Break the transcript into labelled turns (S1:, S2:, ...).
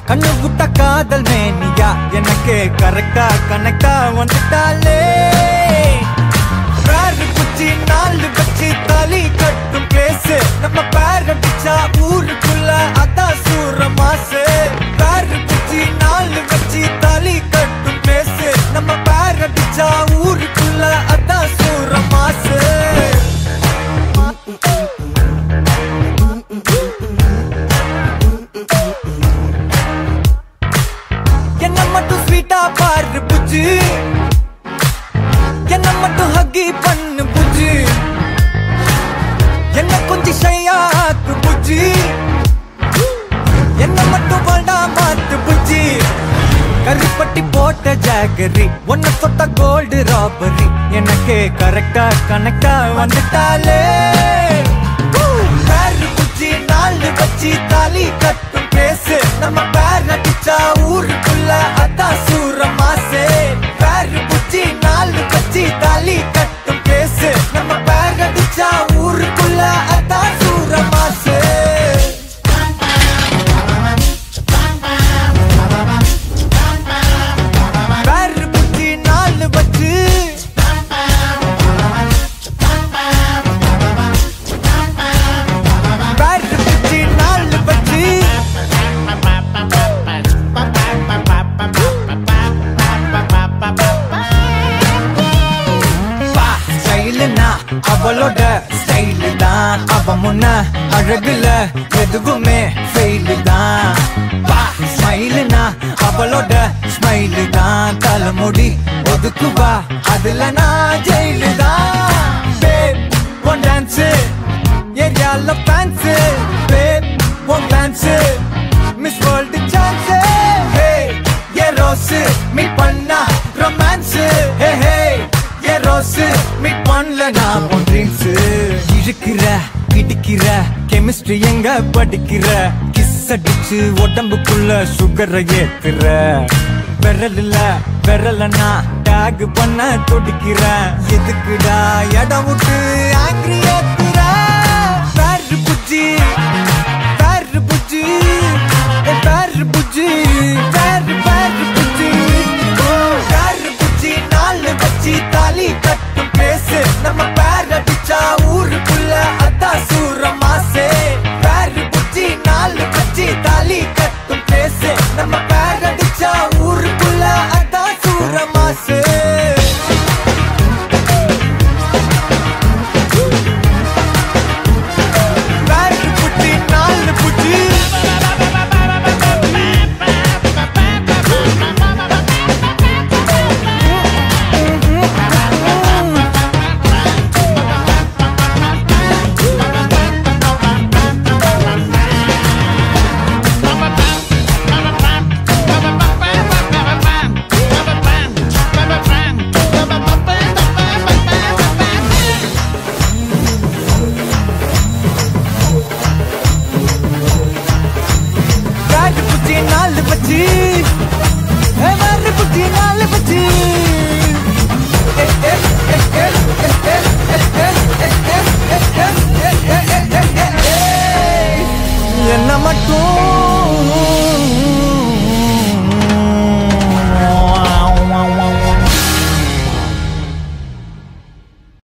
S1: கண்ணு விட்ட காதல் மேனியா எனக்கு கரெக்டா கனெக்டா வந்துட்டாலே பேரு குச்சி நாலு வச்சு தாலி கட்டும் பிளேஸ் நம்ம பேர் அடிச்சா ஊருக்குள்ள அதான் சூர மாசு பேரு குச்சி நாலு வச்சு தாலி கட்டும் பிளேஸ் நம்ம பேர் அடிச்சா ஊருக்குள்ள அதான் சூர மாசு என்ன மட்டும் ஸ்வீட்டா பாரு புஜ்ஜு என்ன மட்டும் ஹக்கி பண்ணு புஜ்ஜு என்ன கொஞ்சம் ஷையாக்கு புஜ்ஜி என்ன மட்டும் வேண்டா மாத்து புஜ்ஜி கருப்பட்டி போட்ட ஜாகரி ஒன்ன தொட்ட கோல்டு ராபரி எனக்கு கரெக்டா கனெக்டா வந்துட்டாலே பேரு புஜ்ஜி நாலு வச்சு தாலி கட்டும் பேசு நம்ம பேர் அடிச்சா ஊருக்குள்ள அதான் சூர மாசே பேரு புஜ்ஜி நாலு வச்சு தாலி கட்டும் பேசு நம்ம பேர் அடிச்சா ஊருக்குள்ள அதான் சூர மாசே பேரு புஜ்ஜி நாலு வச்சு பேரு புஜ்ஜி நாலு வச்சு பா ஸ்டைலுனா அவளோட ஸ்டைலு தான் அவ முன்ன அழகுல எதுவுமே ஃபெயிலு தான் பா ஸ்மைலுனா அவளோட ஸ்மைலு தான் தலைமுடி ஒதுக்குவா அதுல நான் ஜெயிலு தான் பேப் ஒன் டான்ஸு ஏரியால fans babe one dance miss world chance hey a rose meet பண்ணா romance hey hey a rose meet பண்ணல நான் உன் ட்ரீம்ஸு இழுக்கிற இடிக்கிற கெமிஸ்ட்ரி எங்க படிக்கிற கிஸ் அடிச்சு உடம்புக்குள்ள சுகரை ஏத்துற விரல்ல விரலனா டேக் பண்ண துடிக்கிறேன் எதுக்குடா இடம் விட்டு ஆங்கிரி ஏத்துற பேரு புஜ்ஜி பேரு புஜ்ஜி ஏ பேரு புஜ்ஜி பேரு பேரு புஜ்ஜி பேரு புஜ்ஜி நாலு வச்சு தாலி கட்டும் பேசு நம்ம பேர் அடிச்சா ஊருக்குள்ள அதான் சூர மாசே பேரு புஜ்ஜி நாலு வச்சு தாலி கட்டும் பேசு நம்ம பேர் அடிச்சா ஊருக்குள்ள அதான் சூர மாசே பேரு புஜ்ஜி நாலு புஜ்ஜி பேரு புஜ்ஜி நாலு பச்சி பேரு புஜ்ஜி நாலு பச்சி என்ன மட்டும்